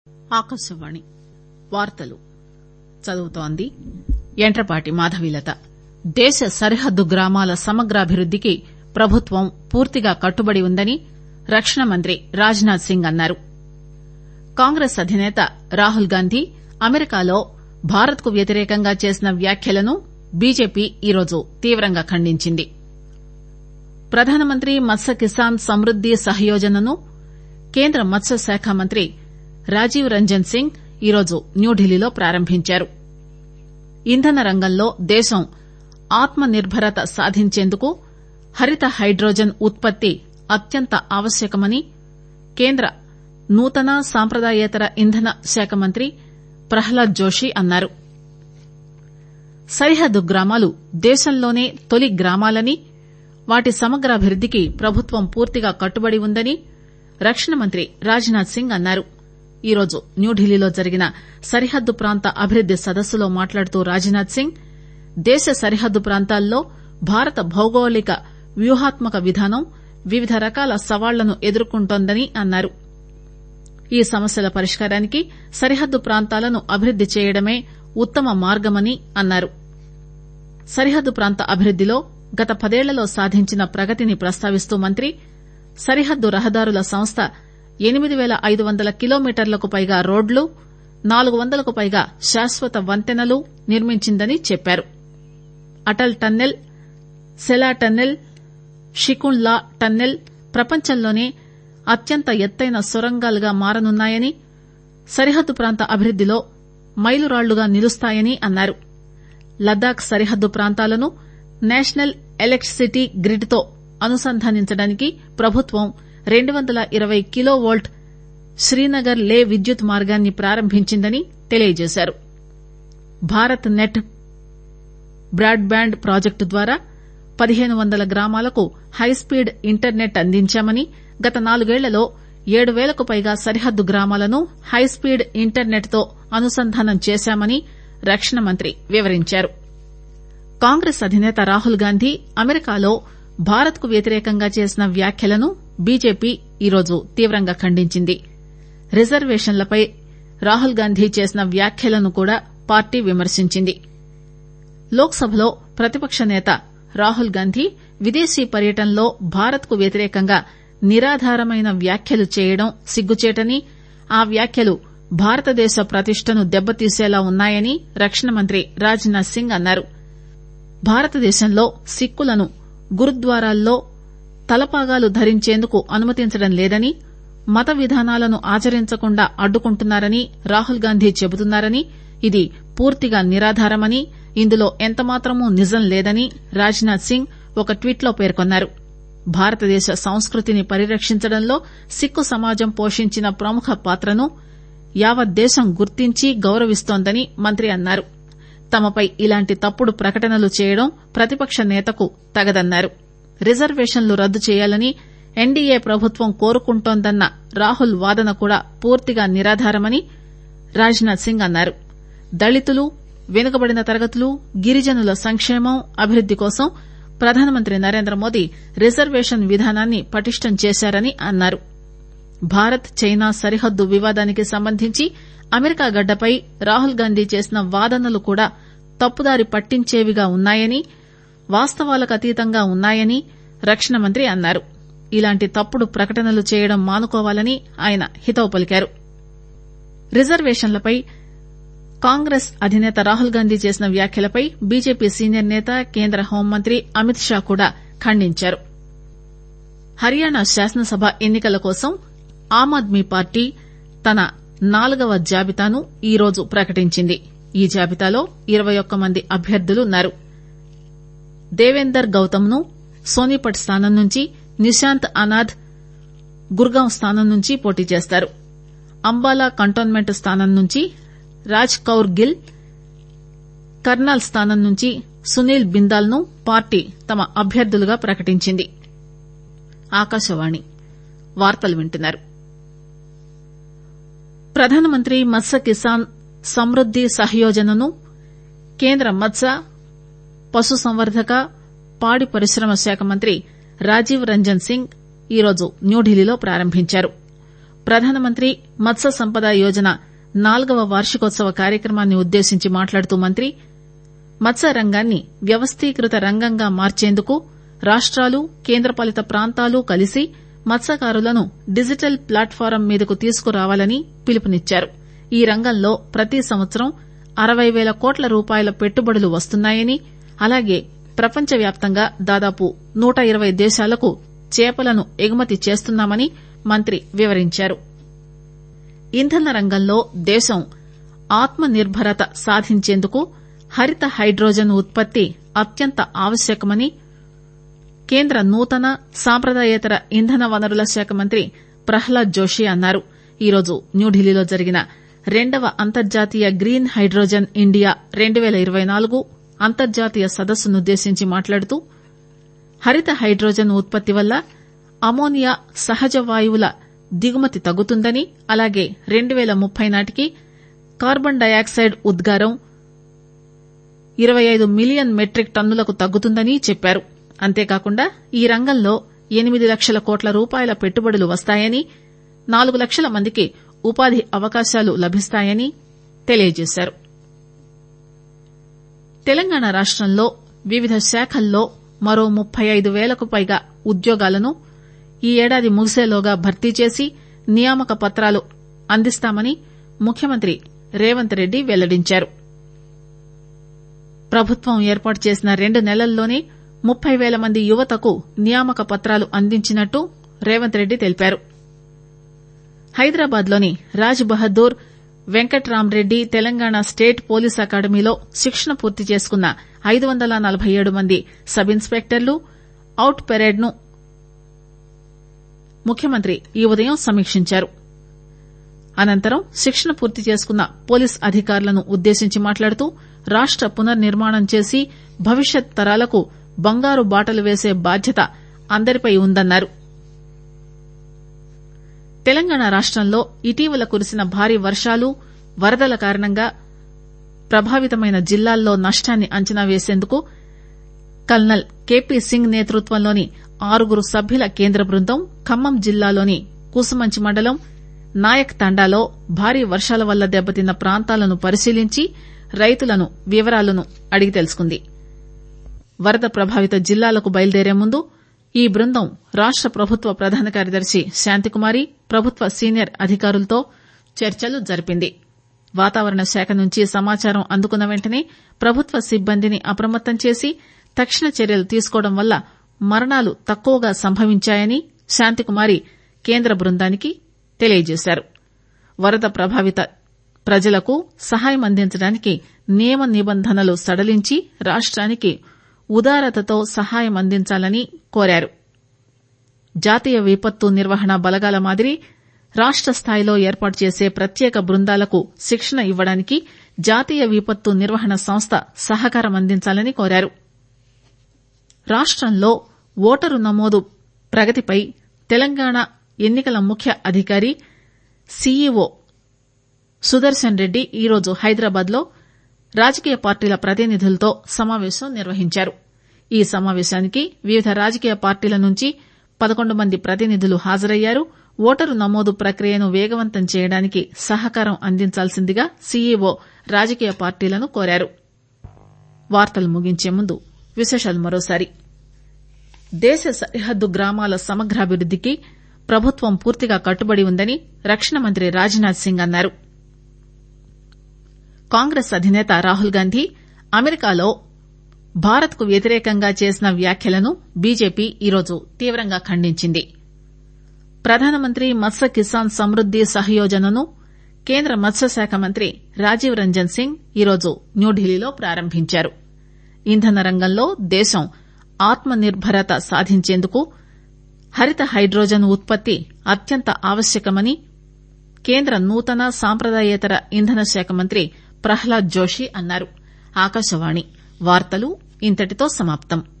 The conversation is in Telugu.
ఆకాశవాణి వార్తలు చదువుతోంది యంట్రపాటి మాధవీలత దేశ సరిహద్దు గ్రామాల సమగ్రాభివృద్దికి ప్రభుత్వం పూర్తిగా కట్టుబడి ఉందని రక్షణ మంత్రి రాజ్ నాథ్ సింగ్ అన్నారు కాంగ్రెస్ అధినేత రాహుల్ గాంధీ అమెరికాలో భారత్ కు వ్యతిరేకంగా చేసిన వ్యాఖ్యలను బీజేపీ ఈరోజు తీవ్రంగా ఖండించింది ప్రధానమంత్రి మత్స్య కిసాన్ సమృద్ది సహయోజనను కేంద్ర మత్స్యశాఖ మంత్రి రాజీవ్ రంజన్ సింగ్ ఈరోజు న్యూఢిల్లీలో ప్రారంభించారు ఇంధన రంగంలో దేశం ఆత్మ నిర్బరత సాధించేందుకు హరిత హైడ్రోజన్ ఉత్పత్తి అత్యంత ఆవశ్యకమని కేంద్ర నూతన సాంప్రదాయేతర ఇంధన శాఖ మంత్రి ప్రహ్లాద్ జోషి అన్నారు సరిహద్దు గ్రామాలు దేశంలోనే తొలి గ్రామాలని వాటి సమగ్రాభివృద్దికి ప్రభుత్వం పూర్తిగా కట్టుబడి ఉందని రక్షణ మంత్రి రాజ్ నాథ్ సింగ్ అన్నారు ఈరోజు న్యూఢిల్లీలో జరిగిన సరిహద్దు ప్రాంత అభివృద్ది సదస్సులో మాట్లాడుతూ రాజ్ నాథ్ సింగ్ దేశ సరిహద్దు ప్రాంతాల్లో భారత భౌగోళిక వ్యూహాత్మక విధానం వివిధ రకాల సవాళ్లను ఎదుర్కొంటోందని అన్నారు ఈ సమస్యల పరిష్కారానికి సరిహద్దు ప్రాంతాలను అభివృద్ది చేయడమే ఉత్తమ మార్గమని అన్నారు సరిహద్దు ప్రాంత అభివృద్దిలో గత పదేళ్లలో సాధించిన ప్రగతిని ప్రస్తావిస్తూ మంత్రి సరిహద్దు రహదారుల సంస్థ ఎనిమిది పేల ఐదు వందల కిలోమీటర్లకు పైగా రోడ్లు నాలుగు వందలకు పైగా శాశ్వత వంతెనలు నిర్మించిందని చెప్పారు అటల్ టన్నెల్ సెలా టన్నెల్ షికున్ లా టన్నెల్ ప్రపంచంలోనే అత్యంత ఎత్తైన సొరంగాలుగా మారనున్నాయని సరిహద్దు ప్రాంత అభివృద్దిలో మైలురాళ్లుగా నిలుస్తాయని అన్నారు లద్దాఖ్ సరిహద్దు ప్రాంతాలను నేషనల్ ఎలక్టిసిటీ గ్రిడ్ తో అనుసంధానించడానికి ప్రభుత్వం రెండు వందల ఇరవై కిలో వోల్ట్ శ్రీనగర్ లే విద్యుత్ మార్గాన్ని ప్రారంభించిందని తెలియజేశారు Bharat net broadband project ద్వారా పదిహేను వందల గ్రామాలకు హైస్పీడ్ ఇంటర్నెట్ అందించామని గత నాలుగేళ్లలో ఏడు పేలకు పైగా సరిహద్దు గ్రామాలను హైస్పీడ్ ఇంటర్నెట్ తో అనుసంధానం చేశామని రక్షణ మంత్రి వివరించారు కాంగ్రెస్ అధినేత రాహుల్ గాంధీ అమెరికాలో భారత్ కు వ్యతిరేకంగా చేసిన వ్యాఖ్యలను బీజేపీ ఈరోజు తీవ్రంగా ఖండించింది రిజర్వేషన్లపై రాహుల్ గాంధీ చేసిన వ్యాఖ్యలను కూడా పార్టీ విమర్శించింది లోక్ సభలో ప్రతిపక్ష నేత రాహుల్ గాంధీ విదేశీ పర్యటనలో భారత్ కు వ్యతిరేకంగా నిరాధారమైన వ్యాఖ్యలు చేయడం సిగ్గుచేటని ఆ వ్యాఖ్యలు భారతదేశ ప్రతిష్టను దెబ్బతీసేలా ఉన్నాయని రక్షణ మంత్రి రాజ్ నాథ్ సింగ్ అన్నారు భారతదేశంలో సిక్కులను గురుద్వారాల్లో తలపాగాలు ధరించేందుకు అనుమతించడం లేదని మత విధానాలను ఆచరించకుండా అడ్డుకుంటున్నారని రాహుల్ గాంధీ చెబుతున్నారని ఇది పూర్తిగా నిరాధారమని ఇందులో ఎంతమాత్రమూ నిజం లేదని రాజ్ నాథ్ సింగ్ ఒక ట్వీట్ లో పేర్కొన్నారు భారతదేశ సంస్కృతిని పరిరక్షించడంలో సిక్కు సమాజం పోషించిన ప్రముఖ పాత్రను యావత్ దేశం గుర్తించి గౌరవిస్తోందని మంత్రి అన్నారు తమపై ఇలాంటి తప్పుడు ప్రకటనలు చేయడం ప్రతిపక్ష నేతకు తగదన్నారు రిజర్వేషన్లు రద్దు చేయాలని ఎన్డీఏ ప్రభుత్వం కోరుకుంటోందన్న రాహుల్ వాదన కూడా పూర్తిగా నిరాధారమని రాజ్ నాథ్ సింగ్ అన్నారు దళితులు వెనుకబడిన తరగతులు గిరిజనుల సంక్షేమం అభివృద్ది కోసం ప్రధానమంత్రి నరేంద్రమోదీ రిజర్వేషన్ విధానాన్ని పటిష్టం చేశారని అన్నారు భారత్ చైనా సరిహద్దు వివాదానికి సంబంధించి అమెరికా గడ్డపై రాహుల్ గాంధీ చేసిన వాదనలు కూడా తప్పుదారి పట్టించేవిగా ఉన్నాయని వాస్తవాలకు అతీతంగా ఉన్నాయని రక్షణ మంత్రి అన్నారు ఇలాంటి తప్పుడు ప్రకటనలు చేయడం మానుకోవాలని ఆయన హితవు పలికారు రిజర్వేషన్లపై కాంగ్రెస్ అధినేత రాహుల్ గాంధీ చేసిన వ్యాఖ్యలపై బీజేపీ సీనియర్ నేత కేంద్ర హోంమంత్రి అమిత్ షా కూడా ఖండించారు హర్యానా శాసనసభ ఎన్ని కల కోసం ఆమ్ ఆద్మీ పార్టీ తన నాలుగవ జాబితాను ఈరోజు ప్రకటించింది ఈ జాబితాలో ఇరవై ఒక్క మంది అభ్యర్థులున్నారు దేవేందర్ గౌతమ్ ను సోనీపట్ స్థానం నుంచి నిశాంత్ అనాథ్ గుర్గాం స్థానం నుంచి పోటీ చేస్తారు అంబాలా కంటోన్మెంట్ స్థానం నుంచి రాజ్ కౌర్ గిల్ కర్నాల్ స్థానం నుంచి సునీల్ బిందాల్ ను పార్టీ తమ అభ్యర్థులుగా ప్రకటించింది ఆకాశవాణి వార్తలు వింటున్నారు ప్రధానమంత్రి మత్స్య కిసాన్ సమృద్ది సహయోజనను కేంద్ర మత్స్య పశుసంవర్ధక పాడి పరిశ్రమ శాఖ మంత్రి రాజీవ్ రంజన్ సింగ్ ఈరోజు న్యూఢిల్లీలో ప్రారంభించారు ప్రధానమంత్రి మత్స్య సంపద యోజన నాల్గవ వార్షికోత్సవ కార్యక్రమాన్ని ఉద్దేశించి మాట్లాడుతూ మంత్రి మత్స్య రంగాన్ని వ్యవస్థీకృత రంగంగా మార్చేందుకు రాష్టాలు కేంద్రపాలిత ప్రాంతాలు కలిసి మత్స్యకారులను డిజిటల్ ప్లాట్ఫారం మీదకు తీసుకురావాలని పిలుపునిచ్చారు ఈ రంగంలో ప్రతి సంవత్సరం అరవై పేల కోట్ల రూపాయల పెట్టుబడులు వస్తున్నాయని అలాగే ప్రపంచవ్యాప్తంగా దాదాపు నూట ఇరవై దేశాలకు చేపలను ఎగుమతి చేస్తున్నామని మంత్రి వివరించారు ఇంధన రంగంలో దేశం ఆత్మ నిర్బరత సాధించేందుకు హరిత హైడ్రోజన్ ఉత్పత్తి అత్యంత ఆవశ్యకమని కేంద్ర నూతన సాంప్రదాయేతర ఇంధన వనరుల శాఖ మంత్రి ప్రహ్లాద్ జోషి అన్నారు ఈరోజు న్యూఢిల్లీలో జరిగిన రెండవ అంతర్జాతీయ గ్రీన్ హైడ్రోజన్ ఇండియా రెండు పేల ఇరవై నాలుగు అంతర్జాతీయ సదస్సునుద్దేశించి మాట్లాడుతూ హరిత హైడ్రోజన్ ఉత్పత్తి వల్ల అమోనియా సహజ వాయువుల దిగుమతి తగ్గుతుందని అలాగే రెండు పేల ముప్పై నాటికి కార్బన్ డయాక్సైడ్ ఉద్గారం ఇరవై ఐదు మిలియన్ మెట్రిక్ టన్నులకు తగ్గుతుందని చెప్పారు అంతేకాకుండా ఈ రంగంలో ఎనిమిది లక్షల కోట్ల రూపాయల పెట్టుబడులు వస్తాయని నాలుగు లక్షల మందికి ఉపాధి అవకాశాలు లభిస్తాయని తెలియజేశారు తెలంగాణ రాష్టంలో వివిధ శాఖల్లో మరో ముప్పై ఐదు పేలకు పైగా ఉద్యోగాలను ఈ ఏడాది ముగిసేలోగా భర్తీ చేసి నియామక పత్రాలు అందిస్తామని ముఖ్యమంత్రి రేవంత్ రెడ్డి వెల్లడించారు ప్రభుత్వం ఏర్పాటు చేసిన రెండు నెలల్లోనే ముప్పై పేల మంది యువతకు నియామక పత్రాలు అందించినట్టు రేవంత్ రెడ్డి తెలిపారు హైదరాబాద్ లోని రాజ్ బహదూర్ వెంకట్రామరెడ్డి తెలంగాణ స్టేట్ పోలీస్ అకాడమీలో శిక్షణ పూర్తి చేసుకున్న ఐదు వందల నలబై ఏడు మంది సబ్ ఇన్స్పెక్టర్లు అవుట్ పెరేడ్ ను ముఖ్యమంత్రి ఈ ఉదయం సమీక్షించారు అనంతరం శిక్షణ పూర్తి చేసుకున్న పోలీస్ అధికారులను ఉద్దేశించి మాట్లాడుతూ రాష్ట పునర్నిర్మాణం చేసి భవిష్యత్ తరాలకు బంగారు బాటలు వేసే బాధ్యత అందరిపై ఉందన్నారు తెలంగాణ రాష్టంలో ఇటీవల కురిసిన భారీ వర్షాలు వరదల కారణంగా ప్రభావితమైన జిల్లాల్లో నష్టాన్ని అంచనా వేసేందుకు కల్నల్ కేపీ సింగ్ నేతృత్వంలోని ఆరుగురు సభ్యుల కేంద్ర బృందం ఖమ్మం జిల్లాలోని కూసుమంచి మండలం నాయక్ తండాలో భారీ వర్షాల వల్ల దెబ్బతిన్న ప్రాంతాలను పరిశీలించి రైతులను వివరాలను అడిగి తెలుసుకుంది వరద ప్రభావిత జిల్లాలకు బయలుదేరే ముందు ఈ బృందం రాష్ట ప్రభుత్వ ప్రధాన కార్యదర్శి శాంతికుమారి ప్రభుత్వ సీనియర్ అధికారులతో చర్చలు జరిపింది వాతావరణ శాఖ నుంచి సమాచారం అందుకున్న వెంటనే ప్రభుత్వ సిబ్బందిని అప్రమత్తం చేసి తక్షణ చర్యలు తీసుకోవడం వల్ల మరణాలు తక్కువగా సంభవించాయని శాంతికుమారి కేంద్ర బృందానికి తెలియజేశారు వరద ప్రభావిత ప్రజలకు సహాయం అందించడానికి నియమ నిబంధనలు సడలించి రాష్టానికి ఉదారతతో సహాయం అందించాలని కోరారు జాతీయ విపత్తు నిర్వహణ బలగాల మాదిరి రాష్ట స్థాయిలో ఏర్పాటు చేసే ప్రత్యేక బృందాలకు శిక్షణ ఇవ్వడానికి జాతీయ విపత్తు నిర్వహణ సంస్థ సహకారం అందించాలని కోరారు రాష్టంలో ఓటరు నమోదు ప్రగతిపై తెలంగాణ ఎన్నికల ముఖ్య అధికారి సీఈఓ సుదర్శన్ రెడ్డి ఈరోజు హైదరాబాద్ లో రాజకీయ పార్టీల ప్రతినిధులతో సమావేశం నిర్వహించారు ఈ సమావేశానికి వివిధ రాజకీయ పార్టీల నుంచి పదకొండు మంది ప్రతినిధులు హాజరయ్యారు ఓటరు నమోదు ప్రక్రియను వేగవంతం చేయడానికి సహకారం అందించాల్సిందిగా సీఈఓ రాజకీయ పార్టీలను కోరారు వార్తలు ముగించే ముందు విశేషాలు మరోసారి దేశ సరిహద్దు గ్రామాల సమగ్రాభివృద్దికి ప్రభుత్వం పూర్తిగా కట్టుబడి ఉందని రక్షణ మంత్రి రాజ్నాథ్ సింగ్ అన్నారు కాంగ్రెస్ అధినేత రాహుల్ గాంధీ అమెరికాలో భారత్ కు వ్యతిరేకంగా చేసిన వ్యాఖ్యలను బీజేపీ ఈరోజు తీవ్రంగా ఖండించింది ప్రధానమంత్రి మత్స్య కిసాన్ సమృద్ది సహయోజనను కేంద్ర మత్స్యశాఖ మంత్రి రాజీవ్ రంజన్ సింగ్ ఈరోజు న్యూఢిల్లీలో ప్రారంభించారు ఇంధన రంగంలో దేశం ఆత్మ నిర్బరత సాధించేందుకు హరిత హైడ్రోజన్ ఉత్పత్తి అత్యంత ఆవశ్యకమని కేంద్ర నూతన సాంప్రదాయేతర ఇంధన శాఖ మంత్రి ప్రహ్లాద్ జోషి అన్నారు ఆకాశవాణి వార్తలు ఇంతటితో సమాప్తం